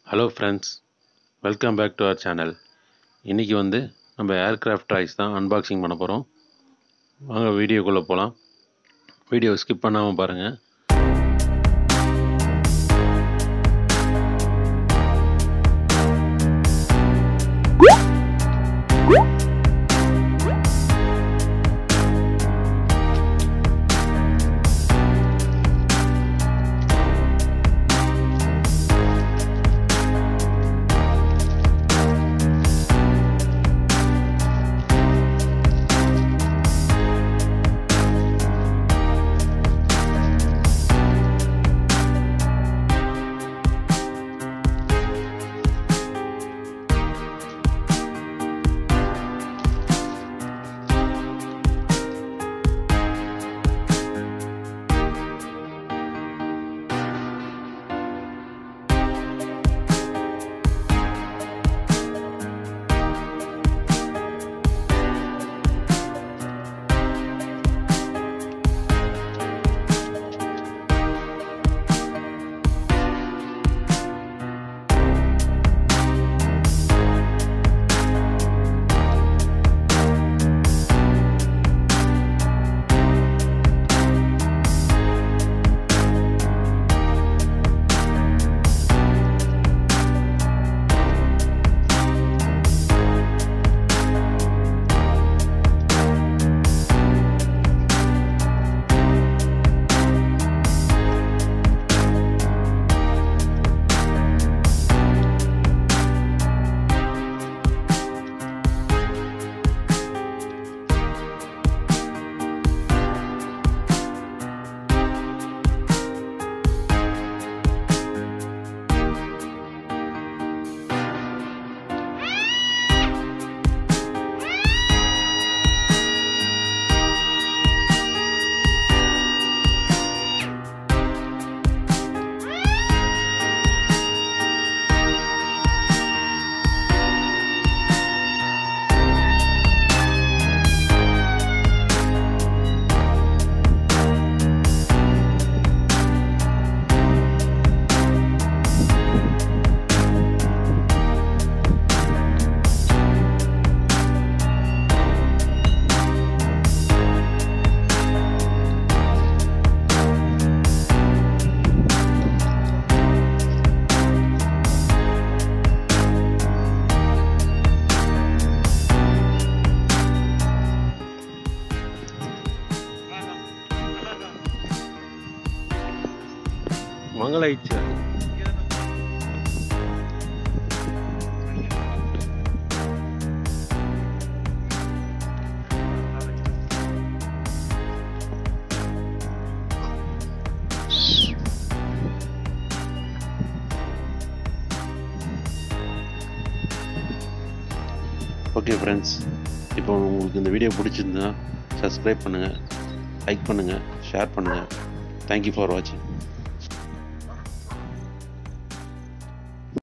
hello friends welcome back to our channel இன்றைக்கி வந்து நம்ம ஏர்க்ராஃப்ட் டாய்ஸ் தான் அன்பாக்சிங் பண்ண போகிறோம் வாங்க வீடியோக்குள்ளே போகலாம் வீடியோ ஸ்கிப் பண்ணாமல் பாருங்கள் மங்களாயிடுச்சு ஓகே ஃப்ரெண்ட்ஸ் இப்போ உங்களுக்கு இந்த வீடியோ பிடிச்சிருந்தா சப்ஸ்கிரைப் பண்ணுங்கள் லைக் பண்ணுங்கள் ஷேர் பண்ணுங்கள் தேங்க்யூ ஃபார் வாட்சிங்